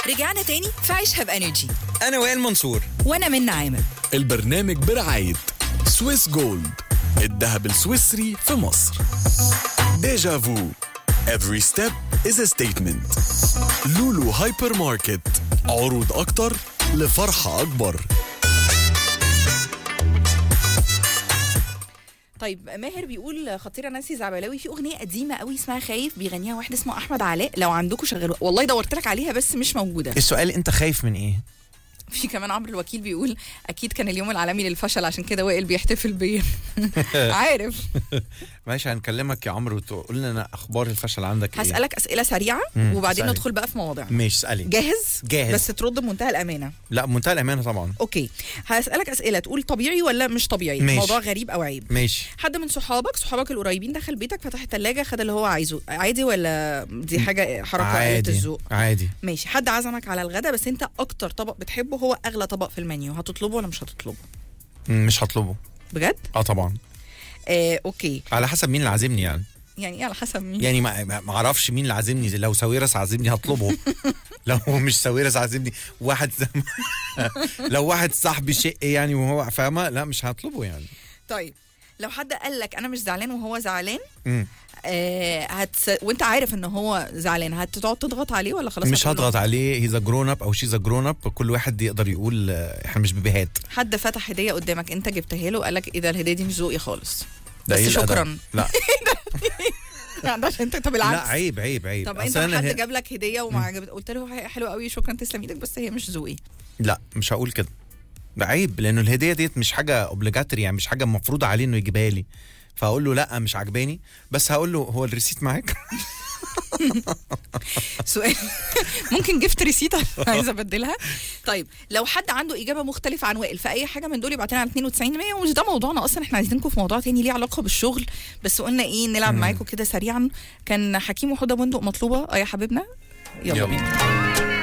رجعنا تاني في عيشها بانرجي انا وائل منصور وانا من عامر البرنامج برعاية سويس جولد الذهب السويسري في مصر ديجا فو Every step is a statement لولو هايبر ماركت عروض أكتر لفرحة أكبر طيب ماهر بيقول خطيره نانسي زعبلاوي في اغنيه قديمه قوي اسمها خايف بيغنيها واحد اسمه احمد علاء لو عندكم شغلوها والله دورت لك عليها بس مش موجوده السؤال انت خايف من ايه في كمان عمرو الوكيل بيقول اكيد كان اليوم العالمي للفشل عشان كده وائل بيحتفل بيا عارف ماشي هنكلمك يا عمرو وتقول لنا اخبار الفشل عندك ايه هسالك اسئله سريعه مم، وبعدين اسألي. ندخل بقى في مواضيعنا ماشي اسالي جاهز جاهز. بس ترد بمنتهى الامانه لا بمنتهى الامانه طبعا اوكي هسالك اسئله تقول طبيعي ولا مش طبيعي ماشي. موضوع غريب او عيب ماشي حد من صحابك صحابك القريبين دخل بيتك فتح الثلاجه خد اللي هو عايزه عادي ولا دي حاجه حركه قلة عادي الذوق عادي ماشي حد عزمك على الغدا بس انت اكتر طبق بتحبه هو اغلى طبق في المنيو هتطلبه ولا مش هتطلبه مم، مش هطلبه بجد اه طبعا آه، اوكي على حسب مين اللي عازمني يعني يعني ايه على حسب مين يعني ما ما ما اعرفش مين اللي عازمني لو ساويرس عازمني هطلبه لو مش ساويرس عازمني واحد لو واحد صاحبي شق يعني وهو فاهمه لا مش هطلبه يعني طيب لو حد قال لك انا مش زعلان وهو زعلان مم. آه هتس... وانت عارف ان هو زعلان هتقعد تضغط عليه ولا خلاص مش هتقول له؟ هضغط عليه هيز جرون اب او شيز جرون اب كل واحد يقدر يقول آه، احنا مش بيبيهات حد فتح هديه قدامك انت جبتها له قال لك ايه ده الهديه دي مش ذوقي خالص ده بس إيه الأدب؟ شكرا لا يعني عشان انت طب لا العكس عيب عيب عيب طب أصل انت أنا حد هي- جاب لك هديه وما عجبت قلت له حلو قوي شكرا تسلم ايدك بس هي مش ذوقي لا مش هقول كده ده عيب لانه الهديه ديت مش حاجه اوبليجاتوري يعني مش حاجه مفروضه عليه انه يجيبها لي فاقول له لا مش عجباني بس هقول له هو الريسيت معاك سؤال ممكن جفت ريسيت عايزه ابدلها طيب لو حد عنده اجابه مختلفه عن وائل في اي حاجه من دول يبعت لنا على 92 100 ومش ده موضوعنا اصلا احنا عايزينكم في موضوع تاني ليه علاقه بالشغل بس قلنا ايه نلعب معاكم كده سريعا كان حكيم وحده بندق مطلوبه اه يا حبيبنا يلا يلا. بينا